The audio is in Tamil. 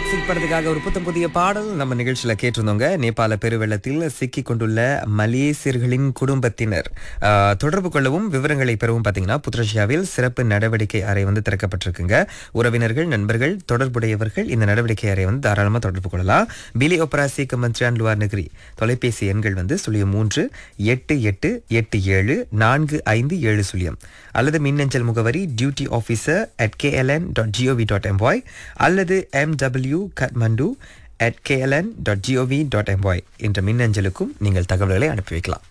டாக்ஸிக் படத்துக்காக ஒரு புத்தம் புதிய பாடல் நம்ம நிகழ்ச்சியில கேட்டிருந்தோங்க நேபாள பெருவெள்ளத்தில் சிக்கிக் கொண்டுள்ள மலேசியர்களின் குடும்பத்தினர் ஆஹ், தொடர்பு கொள்ளவும் விவரங்களை பெறவும் பார்த்தீங்கன்னா புத்ரஷியாவில் சிறப்பு நடவடிக்கை அறை வந்து திறக்கப்பட்டிருக்குங்க உறவினர்கள் நண்பர்கள் தொடர்புடையவர்கள் இந்த நடவடிக்கை அறை வந்து தாராளமாக தொடர்பு கொள்ளலாம் பிலி ஒப்பராசி கமன்ட்ரியான் லுவார் நகரி தொலைபேசி எண்கள் வந்து சுழியம் மூன்று எட்டு எட்டு எட்டு ஏழு நான்கு ஐந்து ஏழு சுழியம் அல்லது மின்னஞ்சல் முகவரி duty officer at KLN dot GOV dot NP அல்லது MW Kathmandu at KLN dot GOV dot NP என்ற மின்னஞ்சலுக்கும் நீங்கள் தகவல்களை அனுப்பி வைக்கலாம்